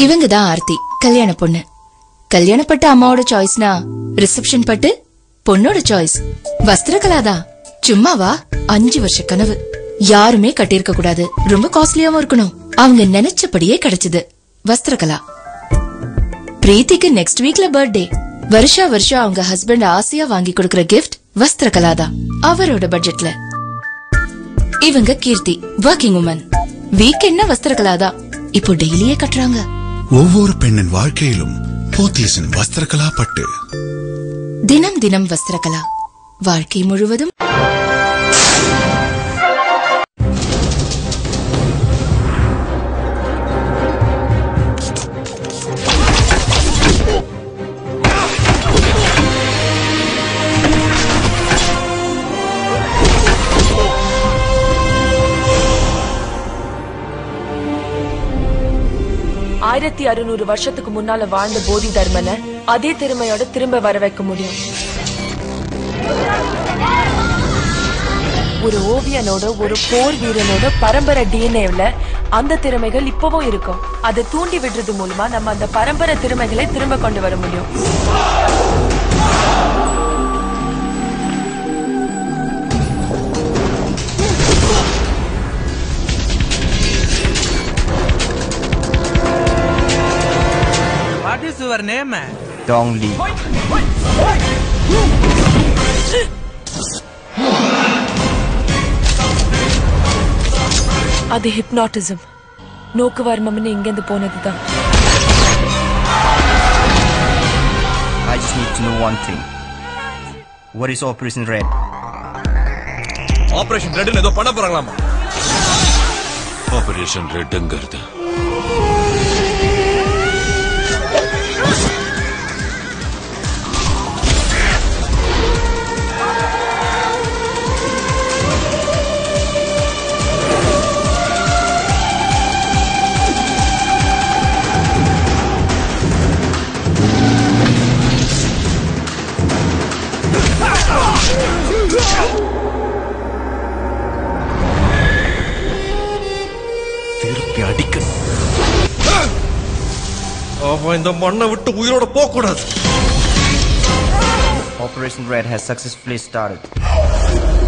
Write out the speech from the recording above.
இவங்க தான் ஆர்த்தி கல்யாண பொண்ணு கல்யாணப்பட்ட அம்மாவோட சாய்ஸ்னா ரிசப்ஷன் பட்டு பொண்ணோட சாய்ஸ் வஸ்திரகலாதா சும்மாவா அஞ்சு வருஷ கனவு யாருமே கட்டியிருக்க கூடாது ரொம்ப காஸ்ட்லியாவும் இருக்கணும் அவங்க நினைச்சபடியே கிடைச்சது வஸ்திரகலா பிரீத்திக்கு நெக்ஸ்ட் வீக்ல பர்த்டே வருஷா வருஷம் அவங்க ஹஸ்பண்ட் ஆசையா வாங்கி கொடுக்கிற கிஃப்ட் வஸ்திரகலா தான் அவரோட பட்ஜெட்ல இவங்க கீர்த்தி ஒர்க்கிங் உமன் வீக் என்ன வஸ்திரகலா தான் இப்போ டெய்லியே கட்டுறாங்க ஒவ்வொரு பெண்ணின் வாழ்க்கையிலும் போத்தீஸின் வஸ்திரகலா பட்டு தினம் தினம் வஸ்திரகலா வாழ்க்கை முழுவதும் ஆயிரத்தி அறுநூறு வருஷத்துக்கு முன்னால வாழ்ந்த போதி தர்மனை அதே திறமையோட திரும்ப வர வைக்க முடியும் ஒரு ஓவியனோட ஒரு போர் வீரனோட பரம்பரை டிஎன்ஏல அந்த திறமைகள் இப்பவும் இருக்கும் அதை தூண்டி விடுறது மூலமா நம்ம அந்த பரம்பரை திறமைகளை திரும்ப கொண்டு வர முடியும் What is your name? Dong Li. அது ஹிப்னாட்டிசம் நோக்கு வர்மம்னு இங்கிருந்து போனதுதான் I just need to know one thing. What is Operation Red? Operation ரெட்னு ஏதோ பண்ண போறாங்களாமா ஆபரேஷன் ரெட்டுங்கிறது திருப்பி அடிக்க அவன் இந்த மண்ணை விட்டு உயிரோட போக கூடாது Operation Red has successfully started.